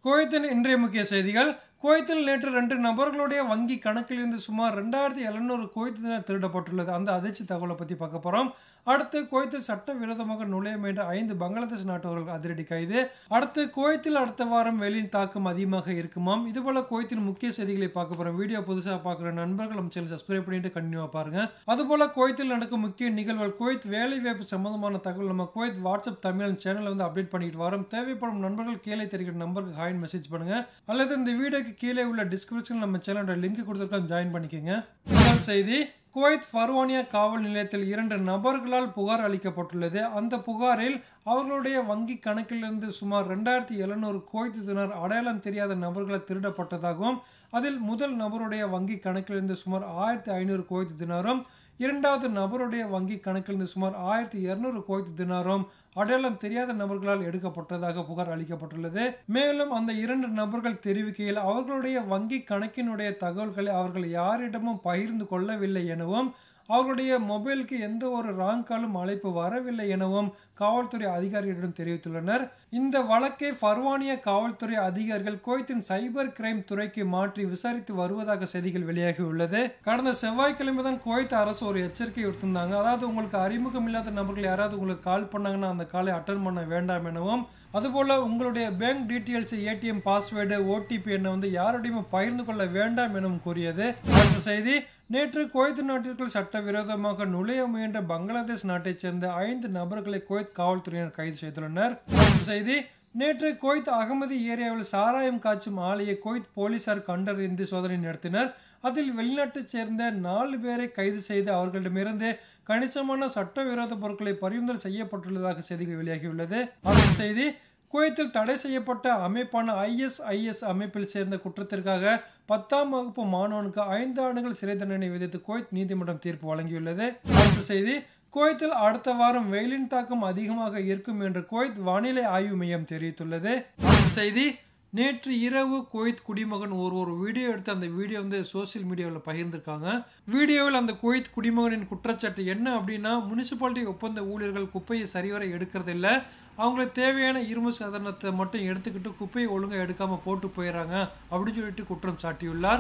குவைத்தின் இன்றைய முக்கிய செய்திகள் குவைத்தில் நேற்று ரெண்டு நபர்களுடைய வங்கி கணக்கில் இருந்து சுமார் ரெண்டாயிரத்தி எழுநூறு குவைத்து தினர் திருடப்பட்டுள்ளது அந்த அதிர்ச்சி தகவலை பற்றி பார்க்க போகிறோம் அடுத்து குவைத்தில் சட்டவிரோதமாக நுழைய முயன்ற ஐந்து பங்களாதேஷ் நாட்டவர்கள் அதிரடி கைது அடுத்து குவைத்தில் அடுத்த வாரம் வெளியின் தாக்கம் அதிகமாக இருக்குமாம் இதுபோல குவைத்தின் முக்கிய செய்திகளை பார்க்க போகிறோம் வீடியோ புதுசாக பார்க்குற நண்பர்கள் நம்ம சேனல் சப்ஸ்கிரைப் பண்ணிட்டு கண்டினியூவாக பாருங்க அதுபோல குவைத்தில் நடக்கும் முக்கிய நிகழ்வுகள் குவைத் வேலை வாய்ப்பு சம்பந்தமான தகவல் நம்ம குவைத் வாட்ஸ்அப் தமிழ் சேனல் வந்து அப்டேட் பண்ணிட்டு வரோம் தேவைப்படும் நண்பர்கள் கீழே தெரிகிற நம்பருக்கு ஹாயின் மெசேஜ் பண்ணுங்க அல்லது இந்த வீடியோக்கு கீழே உள்ள டிஸ்கிரிப்ஷன் நம்ம சேனலோட லிங்க் கொடுத்துருக்கோம் ஜாயின் பண்ணிக்கோங்க முதல் செய்தி குவைத் ஃபர்வானியா காவல் நிலையத்தில் இரண்டு நபர்களால் புகார் அளிக்கப்பட்டுள்ளது அந்த புகாரில் அவர்களுடைய வங்கி கணக்கிலிருந்து சுமார் ரெண்டாயிரத்தி எழுநூறு குவைத் தினர் அடையாளம் தெரியாத நபர்களை திருடப்பட்டதாகவும் அதில் முதல் நபருடைய வங்கி கணக்கிலிருந்து சுமார் ஆயிரத்தி ஐநூறு குவைத் தினாரும் இரண்டாவது நபருடைய வங்கி கணக்கிலிருந்து சுமார் ஆயிரத்தி இருநூறு குவைத் தினாரும் அடையாளம் தெரியாத நபர்களால் எடுக்கப்பட்டதாக புகார் அளிக்கப்பட்டுள்ளது மேலும் அந்த இரண்டு நபர்கள் தெரிவிக்கையில் அவர்களுடைய வங்கி கணக்கினுடைய தகவல்களை அவர்கள் யாரிடமும் பகிர்ந்து கொள்ளவில்லை எனவும் அவர்களுடைய மொபைலுக்கு எந்த ஒரு ராங் காலும் அழைப்பு வரவில்லை எனவும் காவல்துறை அதிகாரிகளிடம் தெரிவித்துள்ளனர் இந்த வழக்கை ஃபர்வானிய காவல்துறை அதிகாரிகள் குவைத்தின் சைபர் கிரைம் துறைக்கு மாற்றி விசாரித்து வருவதாக செய்திகள் வெளியாகியுள்ளது கடந்த செவ்வாய்க்கிழமை தான் குவைத் அரசு ஒரு எச்சரிக்கை விடுத்திருந்தாங்க அதாவது உங்களுக்கு அறிமுகம் இல்லாத நபர்கள் யாராவது உங்களுக்கு கால் பண்ணாங்கன்னா அந்த காலை அட்டன் பண்ண வேண்டாம் எனவும் அதுபோல உங்களுடைய bank details ATM password OTP என்ன வந்து யாரோடையும் பகிர்ந்து கொள்ள வேண்டாம் எனவும் கூறியது அடுத்த செய்தி நேற்று குவைத் நாட்டிற்குள் சட்டவிரோதமாக நுழைய முயன்ற பங்களாதேஷ் நாட்டைச் சேர்ந்த ஐந்து நபர்களை குவைத் காவல்துறையினர் கைது செய்துள்ளனர் அடுத்த செய்தி நேற்று குவைத் அகமதி ஏரியாவில் சாராயம் காய்ச்சும் ஆலையை குவைத் போலீசார் கண்டறிந்து சோதனை நடத்தினர் அதில் வெளிநாட்டைச் சேர்ந்த நாலு பேரை கைது செய்து அவர்களிடமிருந்து கணிசமான சட்டவிரோத பொருட்களை பறிமுதல் செய்யப்பட்டுள்ளதாக செய்திகள் வெளியாகியுள்ளது அடுத்த செய்தி குவைத்தில் தடை செய்யப்பட்ட அமைப்பான ஐஎஸ்ஐஎஸ் அமைப்பில் சேர்ந்த குற்றத்திற்காக பத்தாம் வகுப்பு மாணவனுக்கு ஐந்து ஆண்டுகள் சிறை தண்டனை விதித்து குவைத் நீதிமன்றம் தீர்ப்பு வழங்கியுள்ளது அடுத்த செய்தி குவைத்தில் அடுத்த வாரம் வெயிலின் தாக்கம் அதிகமாக இருக்கும் என்று குவைத் வானிலை ஆய்வு மையம் தெரிவித்துள்ளது அடுத்த செய்தி நேற்று இரவு குவைத் குடிமகன் ஒரு ஒரு வீடியோ எடுத்து அந்த வீடியோ வந்து சோசியல் மீடியாவில் பகிர்ந்திருக்காங்க வீடியோவில் அந்த குவைத் குடிமகனின் குற்றச்சாட்டு என்ன அப்படின்னா முனிசிபாலிட்டி ஒப்பந்த ஊழியர்கள் குப்பையை சரிவர எடுக்கிறது இல்லை அவங்களுக்கு தேவையான இரும்பு சாதனத்தை மட்டும் எடுத்துக்கிட்டு குப்பையை ஒழுங்காக எடுக்காமல் போட்டு போயிடறாங்க அப்படின்னு சொல்லிட்டு குற்றம் சாட்டியுள்ளார்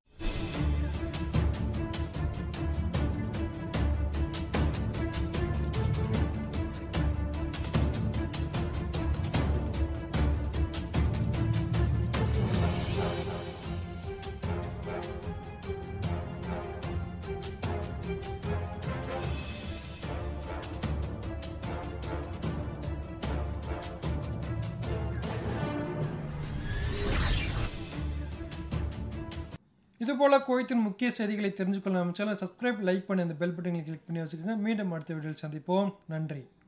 இதுபோல குவைத்தின் முக்கிய செய்திகளை தெரிஞ்சுக்கொள்ள நம்ம சேனல் சப்ஸ்கிரைப் லைக் பண்ணி அந்த பெல் பட்டனை கிளிக் பண்ணி வச்சுக்கோங்க மீண்டும் அடுத்த வீடியோவில் சந்திப்போம் நன்றி